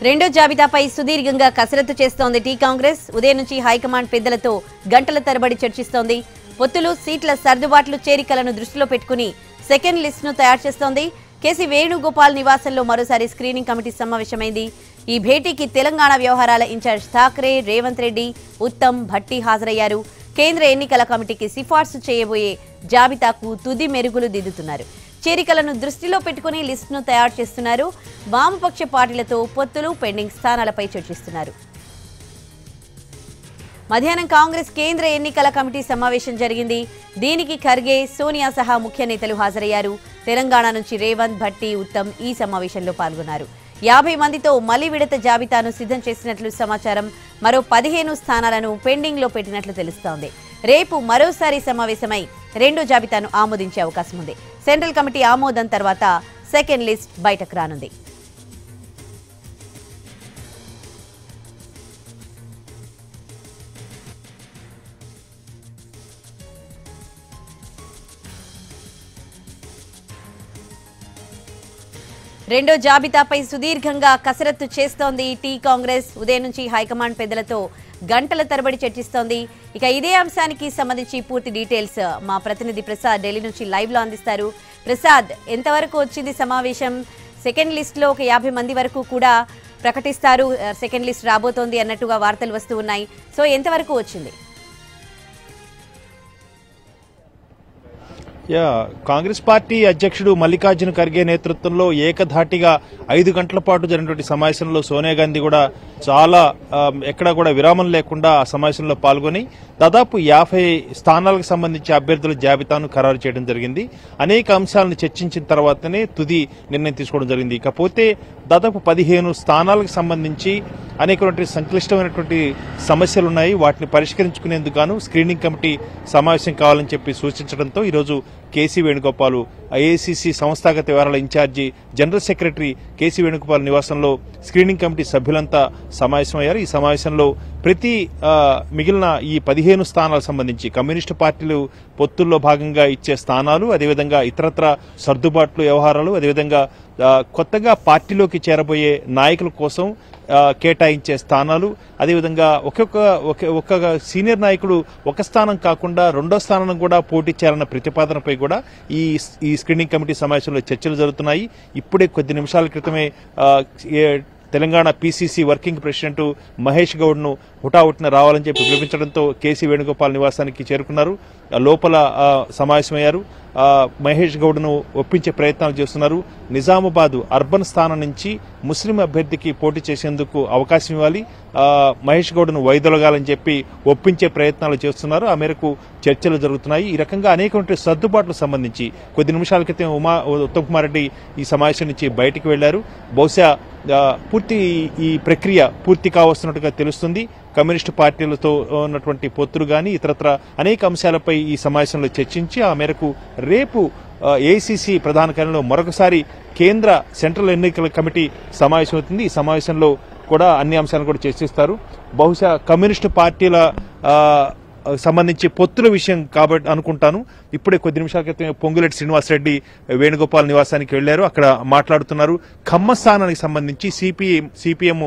రెండో జాబితాపై సుదీర్ఘంగా కసరత్తు చేస్తోంది టీ కాంగ్రెస్ ఉదయం నుంచి హైకమాండ్ పెద్దలతో గంటల తరబడి చర్చిస్తోంది పొత్తులు సీట్ల సర్దుబాట్లు చేరికలను దృష్టిలో పెట్టుకుని సెకండ్ లిస్ట్ ను తయారు చేస్తోంది కేసీ వేణుగోపాల్ నివాసంలో మరోసారి స్క్రీనింగ్ కమిటీ సమావేశమైంది ఈ భేటీకి తెలంగాణ వ్యవహారాల ఇన్ఛార్జ్ ఠాక్రే రేవంత్ రెడ్డి ఉత్తమ్ భట్టి హాజరయ్యారు కేంద్ర ఎన్నికల కమిటీకి సిఫార్సు చేయబోయే జాబితాకు తుది మెరుగులు దిద్దుతున్నారు చేరికలను దృష్టిలో పెట్టుకుని లిస్టును తయారు చేస్తున్నారు వామపక్ష పార్టీలతో పొత్తులు పెండింగ్ స్థానాలపై చర్చిస్తున్నారు మధ్యాహ్నం కాంగ్రెస్ కేంద్ర ఎన్నికల కమిటీ సమావేశం జరిగింది దీనికి ఖర్గే సోనియా సహా ముఖ్య నేతలు హాజరయ్యారు తెలంగాణ నుంచి రేవంత్ భట్టి ఉత్తమ్ ఈ సమావేశంలో పాల్గొన్నారు యాభై మందితో మలి విడత జాబితాను సిద్ధం చేసినట్లు సమాచారం మరో పదిహేను స్థానాలను పెండింగ్ లో పెట్టినట్లు తెలుస్తోంది రేపు మరోసారి సమావేశమై రెండో జాబితాను ఆమోదించే అవకాశం ఉంది సెంట్రల్ కమిటీ ఆమోదం తర్వాత సెకండ్ లిస్ట్ బయటకు రానుంది రెండో జాబితాపై సుదీర్ఘంగా కసరత్తు చేస్తోంది టీ కాంగ్రెస్ ఉదయం నుంచి హైకమాండ్ పెద్దలతో గంటల తరబడి చర్చిస్తోంది ఇక ఇదే అంశానికి సంబంధించి పూర్తి డీటెయిల్స్ మా ప్రతినిధి ప్రసాద్ ఢిల్లీ నుంచి లైవ్ లో అందిస్తారు ప్రసాద్ ఎంతవరకు వచ్చింది సమావేశం సెకండ్ లిస్ట్ లో ఒక యాభై మంది వరకు కూడా ప్రకటిస్తారు సెకండ్ లిస్ట్ రాబోతోంది అన్నట్టుగా వార్తలు వస్తూ ఉన్నాయి సో ఎంతవరకు వచ్చింది యా కాంగ్రెస్ పార్టీ అధ్యక్షుడు మల్లికార్జున ఖర్గే నేతృత్వంలో ఏకధాటిగా ఐదు గంటల పాటు జరిగినటువంటి సమావేశంలో సోనియా గాంధీ కూడా చాలా ఆ, ఎక్కడా కూడా విరామం లేకుండా ఆ సమావేశంలో పాల్గొని దాదాపు యాభై స్థానాలకు సంబంధించి అభ్యర్థుల జాబితాను ఖరారు చేయడం జరిగింది అనేక అంశాలను చర్చించిన తర్వాతనే తుది నిర్ణయం తీసుకోవడం జరిగింది ఇకపోతే దాదాపు పదిహేను స్థానాలకు సంబంధించి అనేకటువంటి సంక్లిష్టమైనటువంటి సమస్యలు ఉన్నాయి వాటిని పరిష్కరించుకునేందుకు గాను స్క్రీనింగ్ కమిటీ సమావేశం కావాలని చెప్పి సూచించడంతో ఈరోజు కేసీ వేణుగోపాల్ ఐఏసీసీ సంస్థాగత వ్యవహారాల incharge general secretary KC Venugopal నివాసంలో స్క్రీనింగ్ కమిటీ సభ్యులంతా సమావేశమయ్యారు ఈ సమావేశంలో ప్రతి ఆ, మిగిలిన ఈ పదిహేను స్థానాలకు సంబంధించి కమ్యూనిస్టు పార్టీలు పొత్తుల్లో భాగంగా ఇచ్చే స్థానాలు అదేవిధంగా ఇతరత్ర సర్దుబాట్లు వ్యవహారాలు అదేవిధంగా ఆ, కొత్తగా పార్టీలోకి చేరబోయే నాయకుల కోసం ఆ, కేటాయించే స్థానాలు అదేవిధంగా ఒక్కొక్క ఒక- ఒక్క సీనియర్ నాయకుడు ఒక స్థానం కాకుండా రెండో స్థానం కూడా పోటీ చేయాలన్న ప్రతిపాదనపై కూడా ఈ ఈ స్క్రీనింగ్ కమిటీ సమావేశంలో చర్చలు జరుగుతున్నాయి ఇప్పుడే కొద్ది నిమిషాల క్రితమే ఆ, ఏ- Telangana PCC working president Mahesh Goud ను హుటాహుటిన రావాలని చెప్పి పిలిపించడంతో కేసీ వేణుగోపాల్ నివాసానికి చేరుకున్నారు ఆ లోపల ఆ, సమావేశమయ్యారు ఆ, మహేష్ గౌడ్ ను ఒప్పించే ప్రయత్నాలు చేస్తున్నారు నిజామాబాద్ అర్బన్ స్థానం నుంచి ముస్లిం అభ్యర్థికి పోటీ చేసేందుకు అవకాశం ఇవ్వాలి ఆ, మహేష్ గౌడ్ ను వైదొలగాలని చెప్పి ఒప్పించే ప్రయత్నాలు చేస్తున్నారు ఆ మేరకు చర్చలు జరుగుతున్నాయి ఈ రకంగా అనేకటువంటి సర్దుబాట్లకు సంబంధించి కొద్ది నిమిషాల క్రితం ఉమా ఉత్తమ్ కుమార్ రెడ్డి ఈ సమావేశం నుంచి బయటికి వెళ్లారు బహుశా ఆ, పూర్తి ఈ ప్రక్రియ పూర్తి కావస్తున్నట్టుగా తెలుస్తుంది కమ్యూనిస్టు పార్టీలతో ఉన్నటువంటి పొత్తులు గాని ఇతరత్ర అనేక అంశాలపై ఈ సమావేశంలో చర్చించి ఆ మేరకు రేపు ఏఐసిసి ప్రధాన కార్యంలో మరొకసారి కేంద్ర సెంట్రల్ ఎన్నికల కమిటీ సమావేశం అవుతుంది ఈ సమావేశంలో కూడా అన్ని అంశాలను కూడా చర్చిస్తారు బహుశా కమ్యూనిస్టు పార్టీల ఆ, సంబంధించి పొత్తుల విషయం కాబట్టి అనుకుంటాను ఇప్పుడే కొద్ది నిమిషాల క్రితం పొంగులేటి శ్రీనివాసరెడ్డి వేణుగోపాల్ నివాసానికి వెళ్లారు అక్కడ మాట్లాడుతున్నారు ఖమ్మ స్థానానికి సంబంధించి సిపిఎం సిపిఎం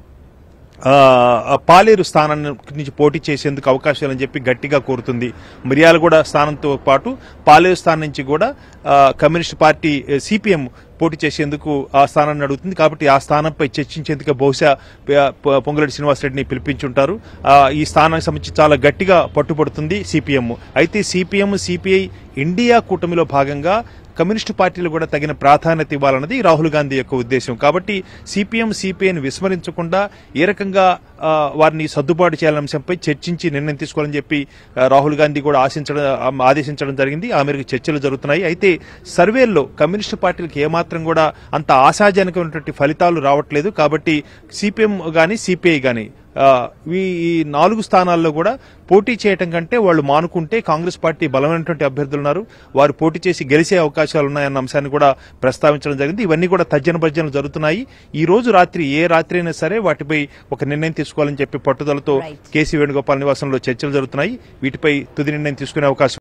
ఆ, పాలేరు స్థానం నుంచి పోటీ చేసేందుకు అవకాశాలని చెప్పి గట్టిగా కోరుతుంది మిర్యాలగూడ స్థానంతో పాటు పాలేరు స్థానం నుంచి కూడా ఆ, కమ్యూనిస్ట్ పార్టీ సిపిఎం పోటీ చేసేందుకు ఆ స్థానాన్ని అడుగుతుంది కాబట్టి ఆ స్థానంపై చర్చించేందుకు బహుశా ప- ప- పొంగులేటి శ్రీనివాసరెడ్డిని పిలిపించుంటారు ఆ, ఈ స్థానానికి సంబంధించి చాలా గట్టిగా పట్టుబడుతుంది సిపిఎం అయితే సిపిఎం సిపిఐ ఇండియా కూటమిలో భాగంగా కమ్యూనిస్టు పార్టీలు కూడా తగిన ప్రాధాన్యత ఇవ్వాలన్నది రాహుల్ గాంధీ యొక్క ఉద్దేశం కాబట్టి సిపిఎం సిపిఐని విస్మరించకుండా ఏ రకంగా ఆ, వారిని సర్దుబాటు చేయాలనే అంశంపై చర్చించి నిర్ణయం తీసుకోవాలని చెప్పి ఆ, రాహుల్ గాంధీ కూడా ఆశించడం ఆ, ఆదేశించడం జరిగింది ఆ మేరకు చర్చలు జరుగుతున్నాయి అయితే సర్వేల్లో కమ్యూనిస్టు పార్టీలకు ఏమాత్రం కూడా అంత ఆశాజనకమైనటువంటి ఫలితాలు రావట్లేదు కాబట్టి సిపిఎం గాని సిపిఐ గాని ఆ, ఈ ఈ నాలుగు స్థానాల్లో కూడా పోటీ చేయటం కంటే వాళ్ళు మానుకుంటే కాంగ్రెస్ పార్టీ బలమైనటువంటి అభ్యర్థులు ఉన్నారు వారు పోటీ చేసి గెలిచే అవకాశాలు ఉన్నాయన్న అంశాన్ని కూడా ప్రస్తావించడం జరిగింది ఇవన్నీ కూడా తర్జన భర్జనలు జరుగుతున్నాయి ఈ రోజు రాత్రి ఏ రాత్రి అయినా సరే వాటిపై ఒక నిర్ణయం తీసుకోవాలని చెప్పి పట్టుదలతో Right. కేసీ వేణుగోపాల్ నివాసంలో చర్చలు జరుగుతున్నాయి వీటిపై తుది నిర్ణయం తీసుకునే అవకాశం